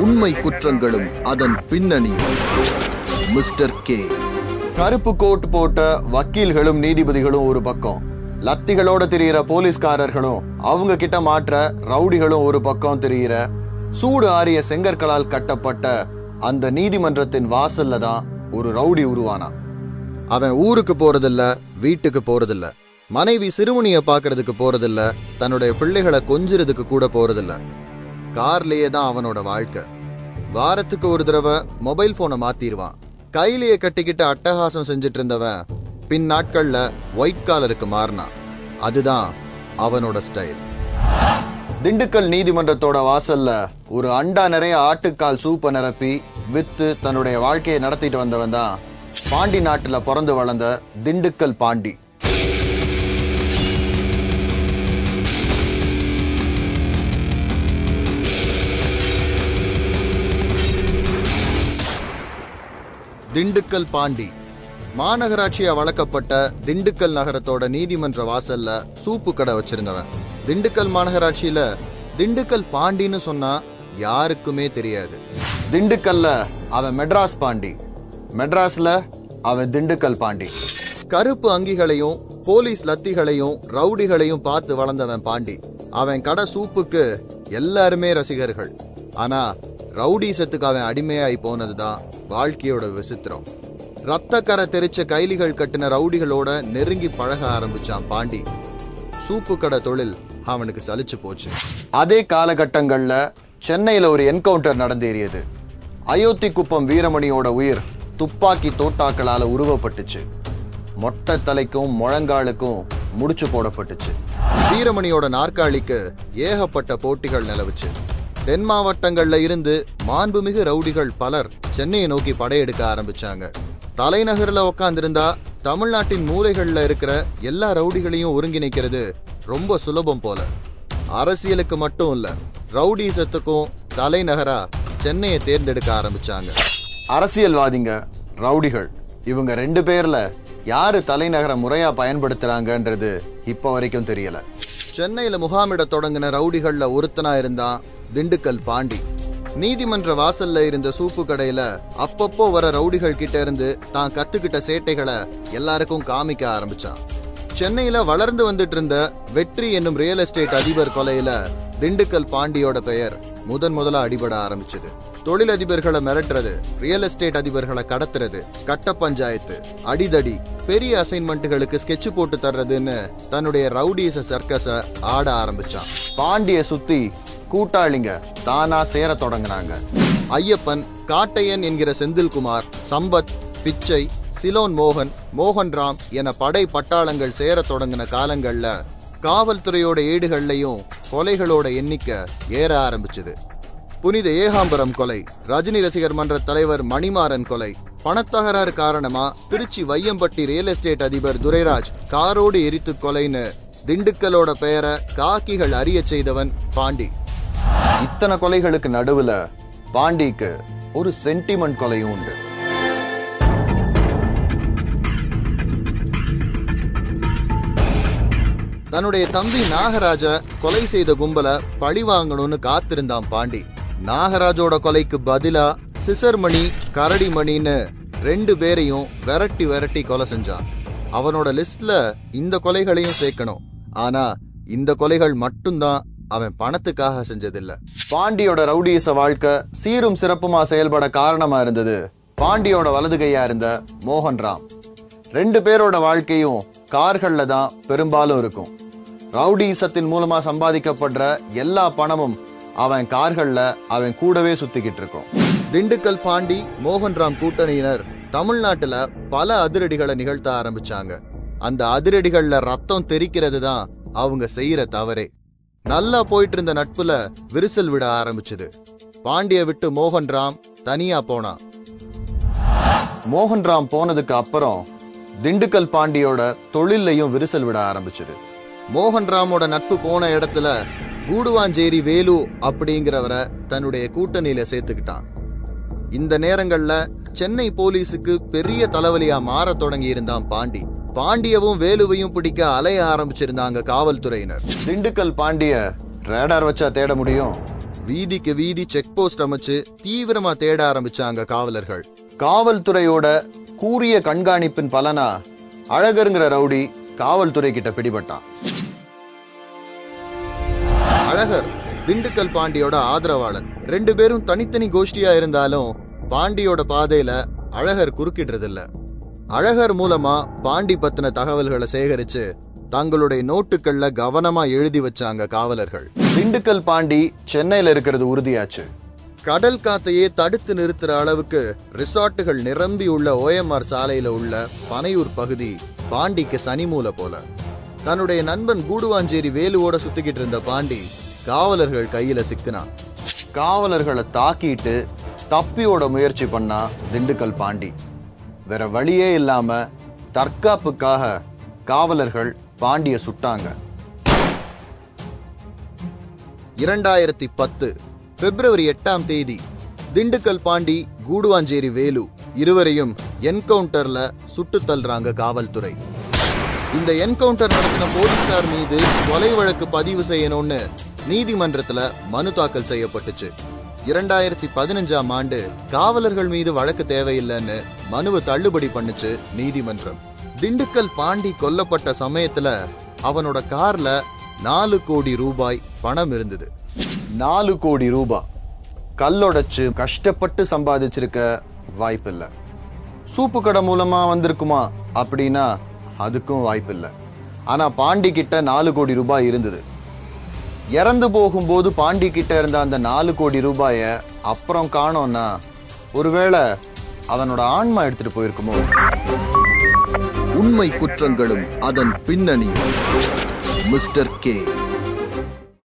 உண்மை குற்றங்களும் அதன் பின்னணியும் மிஸ்டர் கே கருப்பு கோட் போட்ட வக்கீல்களும் நீதிபதிகளும் ஒரு பக்கம் லத்திகளோட திரியிற போலீஸ்காரர்களும் அவங்க கிட்ட மாற்ற ரவுடிகளும் ஒரு பக்கம் திரியிற சூடு ஆறிய செங்கற்களால் கட்டப்பட்ட அந்த நீதிமன்றத்தின் வாசல்ல தான் ஒரு ரவுடி உருவானான் அவன் ஊருக்கு போறதில்ல வீட்டுக்கு போறதில்ல மனைவி சிறுவனிய பாக்குறதுக்கு போறதில்ல தன்னுடைய பிள்ளைகளை கொஞ்சிறதுக்கு கூட போறதில்ல கார்லயே தான் அவனோட வாழ்க்கை வாரத்துக்கு ஒரு தடவை மொபைல் போனை மாத்திடுவான் கையிலேயே கட்டிக்கிட்டு அட்டகாசம் செஞ்சுட்டு இருந்தவன் பின் நாட்கள்ல ஒயிட் காலருக்கு மாறினான் அதுதான் அவனோட ஸ்டைல் திண்டுக்கல் நீதிமன்றத்தோட வாசல்ல ஒரு அண்டா நிறைய ஆட்டுக்கால் சூப்பை நிரப்பி வித்து தன்னுடைய வாழ்க்கையை நடத்திட்டு வந்தவன் தான் பாண்டி நாட்டுல பிறந்து வளர்ந்த திண்டுக்கல் பாண்டி திண்டுக்கல் பாண்டி மாநகராட்சியா வளர்க்கப்பட்ட திண்டுக்கல் நகரத்தோட நீதிமன்ற வாசல்ல சூப்பு கடை வச்சிருந்தவன் திண்டுக்கல் மாநகராட்சியில திண்டுக்கல் பாண்டின்னு சொன்னா யாருக்குமே தெரியாது திண்டுக்கல்ல அவன் மெட்ராஸ் பாண்டி மெட்ராஸ்ல அவன் திண்டுக்கல் பாண்டி கருப்பு அங்கிகளையும் போலீஸ் லத்திகளையும் ரவுடிகளையும் பார்த்து வளர்ந்தவன் பாண்டி அவன் கடை சூப்புக்கு எல்லாருமே ரசிகர்கள் ஆனா ரவுடிசத்துக்கு அவன் அடிமையாய் போனதுதான் வாழ்க்கையோட விசித்திரம் ரத்தக்கரை தெரிச்ச கைலிகள் கட்டின ரவுடிகளோட நெருங்கி பழக ஆரம்பிச்சான் பாண்டி சூப்பு கடை தொழில் அவனுக்கு சலிச்சு போச்சு அதே காலகட்டங்கள்ல சென்னையில ஒரு என்கவுண்டர் நடந்தேறியது அயோத்தி குப்பம் வீரமணியோட உயிர் துப்பாக்கி தோட்டாக்களால உருவப்பட்டுச்சு மொட்டை தலைக்கும் முழங்காலுக்கும் முடிச்சு போடப்பட்டுச்சு வீரமணியோட நாற்காலிக்கு ஏகப்பட்ட போட்டிகள் நிலவுச்சு தென் மாவட்டங்கள்ல இருந்து மாண்புமிகு ரவுடிகள் பலர் சென்னையை நோக்கி படையெடுக்க ஆரம்பிச்சாங்க தலைநகர்ல உக்காந்திருந்தா தமிழ்நாட்டின் மூலைகள்ல இருக்கிற எல்லா ரவுடிகளையும் ஒருங்கிணைக்கிறது ரொம்ப சுலபம் போல அரசியலுக்கு மட்டும் இல்ல ரவுடிசத்துக்கும் தலைநகரா சென்னையை தேர்ந்தெடுக்க ஆரம்பிச்சாங்க அரசியல்வாதிங்க ரவுடிகள் இவங்க ரெண்டு பேர்ல யாரு தலைநகரை முறையா பயன்படுத்துறாங்கன்றது இப்ப வரைக்கும் தெரியல சென்னையில முகாமிட தொடங்கின ரவுடிகள்ல ஒருத்தனா இருந்தான் திண்டுக்கல் பாண்டி நீதிமன்ற வாசல்ல இருந்த சூப்பு கடையில அப்பப்போ வர ரவுடிகள் கிட்ட இருந்து தான் கத்துக்கிட்ட சேட்டைகளை எல்லாருக்கும் காமிக்க ஆரம்பிச்சான் சென்னையில வளர்ந்து வந்துட்டு இருந்த வெற்றி என்னும் ரியல் எஸ்டேட் அதிபர் கொலையில திண்டுக்கல் பாண்டியோட பெயர் முதன் முதலா அடிபட ஆரம்பிச்சது தொழிலதிபர்களை மிரட்டுறது ரியல் எஸ்டேட் அதிபர்களை கடத்துறது கட்ட பஞ்சாயத்து அடிதடி பெரிய அசைன்மெண்ட்டுகளுக்கு ஸ்கெட்ச் போட்டு தர்றதுன்னு தன்னுடைய ரவுடிச சர்க்கஸ ஆட ஆரம்பிச்சான் பாண்டிய சுத்தி கூட்டாளிங்க தானா சேர தொடங்கினாங்க ஐயப்பன் காட்டையன் என்கிற செந்தில்குமார் சம்பத் பிச்சை சிலோன் மோகன் மோகன்ராம் என படை பட்டாளங்கள் சேர தொடங்கின காலங்கள்ல காவல்துறையோட ஏடுகள்லையும் கொலைகளோட எண்ணிக்கை ஏற ஆரம்பிச்சது புனித ஏகாம்பரம் கொலை ரஜினி ரசிகர் மன்ற தலைவர் மணிமாறன் கொலை பணத்தகராறு காரணமா திருச்சி வையம்பட்டி ரியல் எஸ்டேட் அதிபர் துரைராஜ் காரோடு எரித்து கொலைன்னு திண்டுக்கலோட பெயரை காக்கிகள் அறிய செய்தவன் பாண்டி இத்தனை கொலைகளுக்கு நடுவுல பாண்டிக்கு ஒரு சென்டிமெண்ட் கொலையும் உண்டு தன்னுடைய தம்பி நாகராஜ கொலை செய்த கும்பல பழி வாங்கணும்னு காத்திருந்தான் பாண்டி நாகராஜோட கொலைக்கு பதிலா சிசர்மணி கரடிமணின்னு ரெண்டு பேரையும் விரட்டி விரட்டி கொலை செஞ்சான் அவனோட லிஸ்ட்ல இந்த கொலைகளையும் சேர்க்கணும் ஆனா இந்த கொலைகள் மட்டும்தான் அவன் பணத்துக்காக செஞ்சதில்ல பாண்டியோட ரவுடியச வாழ்க்கை சீரும் சிறப்புமா செயல்பட காரணமா இருந்தது பாண்டியோட வலது கையா இருந்த மோகன்ராம் ரெண்டு பேரோட வாழ்க்கையும் கார்கள்ல தான் பெரும்பாலும் இருக்கும் ரவுடிசத்தின் மூலமா சம்பாதிக்கப்படுற எல்லா பணமும் அவன் கார்கள்ல அவன் கூடவே சுத்திக்கிட்டு இருக்கும் திண்டுக்கல் பாண்டி மோகன்ராம் கூட்டணியினர் தமிழ்நாட்டுல பல அதிரடிகளை நிகழ்த்த ஆரம்பிச்சாங்க அந்த அதிரடிகள்ல ரத்தம் தெரிக்கிறது தான் அவங்க செய்யற தவறே நல்லா போயிட்டு இருந்த நட்புல விரிசல் விட ஆரம்பிச்சது பாண்டிய விட்டு மோகன்ராம் தனியா போனான் மோகன்ராம் போனதுக்கு அப்புறம் திண்டுக்கல் பாண்டியோட தொழிலையும் விரிசல் விட ஆரம்பிச்சது மோகன்ராமோட நட்பு போன இடத்துல கூடுவாஞ்சேரி வேலு அப்படிங்கிறவரை தன்னுடைய கூட்டணியில சேர்த்துக்கிட்டான் இந்த நேரங்கள்ல சென்னை போலீஸுக்கு பெரிய தலைவலியா மாறத் தொடங்கி இருந்தான் பாண்டி பாண்டியவும் வேலுவையும் பிடிக்க அலைய ஆரம்பிச்சிருந்தாங்க காவல்துறையினர் திண்டுக்கல் பாண்டிய ரேடார் வச்சா தேட முடியும் வீதிக்கு வீதி செக் போஸ்ட் அமைச்சு தீவிரமா தேட ஆரம்பிச்சாங்க காவலர்கள் காவல்துறையோட கூரிய கண்காணிப்பின் பலனா அழகருங்கிற ரவுடி காவல்துறை கிட்ட பிடிபட்டான் அழகர் திண்டுக்கல் பாண்டியோட ஆதரவாளன் ரெண்டு பேரும் தனித்தனி கோஷ்டியா இருந்தாலும் பாண்டியோட பாதையில அழகர் குறுக்கிடுறதில்ல அழகர் மூலமா பாண்டி பத்தின தகவல்களை சேகரிச்சு தங்களுடைய நோட்டுகள்ல கவனமா எழுதி வச்சாங்க காவலர்கள் திண்டுக்கல் பாண்டி சென்னையில இருக்கிறது உறுதியாச்சு கடல் காத்தையே தடுத்து நிறுத்துற அளவுக்கு ரிசார்ட்டுகள் நிரம்பி உள்ள ஓஎம்ஆர் சாலையில உள்ள பனையூர் பகுதி பாண்டிக்கு சனிமூல போல தன்னுடைய நண்பன் கூடுவாஞ்சேரி வேலுவோட சுத்திக்கிட்டு இருந்த பாண்டி காவலர்கள் கையில சிக்கினான் காவலர்களை தாக்கிட்டு தப்பியோட முயற்சி பண்ணா திண்டுக்கல் பாண்டி வேற வழியே இல்லாம தற்காப்புக்காக காவலர்கள் பாண்டிய சுட்டாங்க இரண்டாயிரத்தி பத்து பிப்ரவரி எட்டாம் தேதி திண்டுக்கல் பாண்டி கூடுவாஞ்சேரி வேலு இருவரையும் என்கவுண்டர்ல சுட்டு தள்ளுறாங்க காவல்துறை இந்த என்கவுண்டர் நடத்தின போலீசார் மீது கொலை வழக்கு பதிவு செய்யணும்னு நீதிமன்றத்துல மனு தாக்கல் செய்யப்பட்டுச்சு இரண்டாயிரத்தி பதினஞ்சாம் ஆண்டு காவலர்கள் மீது வழக்கு தேவையில்லைன்னு மனுவை தள்ளுபடி பண்ணுச்சு நீதிமன்றம் திண்டுக்கல் பாண்டி கொல்லப்பட்ட சமயத்துல அவனோட கார்ல நாலு கோடி ரூபாய் பணம் இருந்தது நாலு கோடி ரூபாய் கல்லொடைச்சு கஷ்டப்பட்டு சம்பாதிச்சிருக்க வாய்ப்பில்லை சூப்பு கடை மூலமா வந்திருக்குமா அப்படின்னா அதுக்கும் வாய்ப்பில்லை ஆனா பாண்டி கிட்ட நாலு கோடி ரூபாய் இருந்தது இறந்து போகும்போது பாண்டி கிட்ட இருந்த அந்த நாலு கோடி ரூபாய அப்புறம் காணோம்னா ஒருவேளை அவனோட ஆன்மா எடுத்துட்டு போயிருக்குமோ உண்மை குற்றங்களும் அதன் பின்னணியும் மிஸ்டர் கே